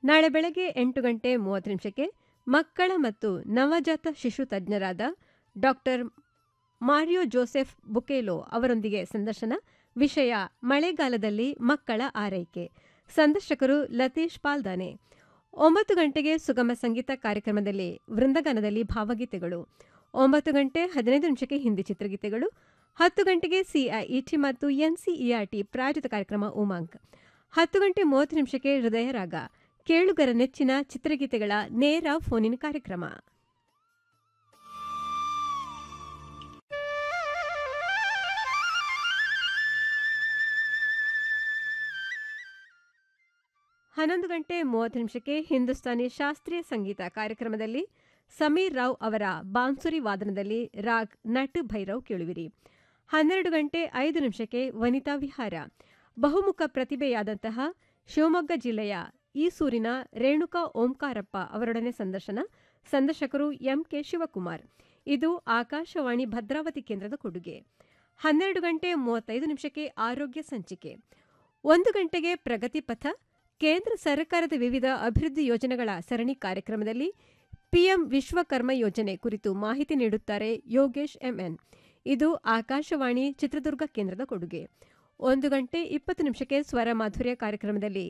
ನಾಳೆ ಬೆಳಗ್ಗೆ ಎಂಟು ಗಂಟೆ ಮೂವತ್ತು ನಿಮಿಷಕ್ಕೆ ಮಕ್ಕಳ ಮತ್ತು ನವಜಾತ ಶಿಶು ತಜ್ಞರಾದ ಡಾಕ್ಟರ್ ಮಾರಿಯೋ ಜೋಸೆಫ್ ಬುಕೇಲೋ ಅವರೊಂದಿಗೆ ಸಂದರ್ಶನ ವಿಷಯ ಮಳೆಗಾಲದಲ್ಲಿ ಮಕ್ಕಳ ಆರೈಕೆ ಸಂದರ್ಶಕರು ಲತೀಶ್ ಪಾಲ್ದಾನೆ ಒಂಬತ್ತು ಗಂಟೆಗೆ ಸುಗಮ ಸಂಗೀತ ಕಾರ್ಯಕ್ರಮದಲ್ಲಿ ವೃಂದಗಾನದಲ್ಲಿ ಭಾವಗೀತೆಗಳು ಒಂಬತ್ತು ಗಂಟೆ ಹದಿನೈದು ನಿಮಿಷಕ್ಕೆ ಹಿಂದಿ ಚಿತ್ರಗೀತೆಗಳು ಹತ್ತು ಗಂಟೆಗೆ ಸಿಐಇಟಿ ಮತ್ತು ಎನ್ಸಿಇಆರ್ಟಿ ಪ್ರಾಯೋಜಿತ ಕಾರ್ಯಕ್ರಮ ಉಮಾಂಗ್ ಹತ್ತು ಗಂಟೆ ಮೂವತ್ತು ನಿಮಿಷಕ್ಕೆ ಹೃದಯ ರಾಗ ಕೇಳುಗರ ನೆಚ್ಚಿನ ಚಿತ್ರಗೀತೆಗಳ ನೇರ ಫೋನಿನ ಕಾರ್ಯಕ್ರಮ ಹನ್ನೊಂದು ಗಂಟೆ ಮೂವತ್ತು ನಿಮಿಷಕ್ಕೆ ಹಿಂದೂಸ್ತಾನಿ ಶಾಸ್ತ್ರೀಯ ಸಂಗೀತ ಕಾರ್ಯಕ್ರಮದಲ್ಲಿ ಸಮೀರ್ ರಾವ್ ಅವರ ಬಾನ್ಸುರಿ ವಾದನದಲ್ಲಿ ರಾಗ್ ನಟ್ ಭೈರವ್ ಕೇಳುವಿರಿ ಹನ್ನೆರಡು ಗಂಟೆ ಐದು ನಿಮಿಷಕ್ಕೆ ವನಿತಾ ವಿಹಾರ ಬಹುಮುಖ ಪ್ರತಿಭೆಯಾದಂತಹ ಶಿವಮೊಗ್ಗ ಜಿಲ್ಲೆಯ ಈಸೂರಿನ ರೇಣುಕಾ ಓಂಕಾರಪ್ಪ ಅವರೊಡನೆ ಸಂದರ್ಶನ ಸಂದರ್ಶಕರು ಎಂಕೆ ಶಿವಕುಮಾರ್ ಇದು ಆಕಾಶವಾಣಿ ಭದ್ರಾವತಿ ಕೇಂದ್ರದ ಕೊಡುಗೆ ಹನ್ನೆರಡು ಗಂಟೆ ಮೂವತ್ತೈದು ನಿಮಿಷಕ್ಕೆ ಆರೋಗ್ಯ ಸಂಚಿಕೆ ಒಂದು ಗಂಟೆಗೆ ಪ್ರಗತಿ ಪಥ ಕೇಂದ್ರ ಸರ್ಕಾರದ ವಿವಿಧ ಅಭಿವೃದ್ಧಿ ಯೋಜನೆಗಳ ಸರಣಿ ಕಾರ್ಯಕ್ರಮದಲ್ಲಿ ಪಿಎಂ ವಿಶ್ವಕರ್ಮ ಯೋಜನೆ ಕುರಿತು ಮಾಹಿತಿ ನೀಡುತ್ತಾರೆ ಯೋಗೇಶ್ ಎಂಎನ್ ಇದು ಆಕಾಶವಾಣಿ ಚಿತ್ರದುರ್ಗ ಕೇಂದ್ರದ ಕೊಡುಗೆ ಒಂದು ಗಂಟೆ ಇಪ್ಪತ್ತು ನಿಮಿಷಕ್ಕೆ ಸ್ವರ ಮಾಧುರ್ಯ ಕಾರ್ಯಕ್ರಮದಲ್ಲಿ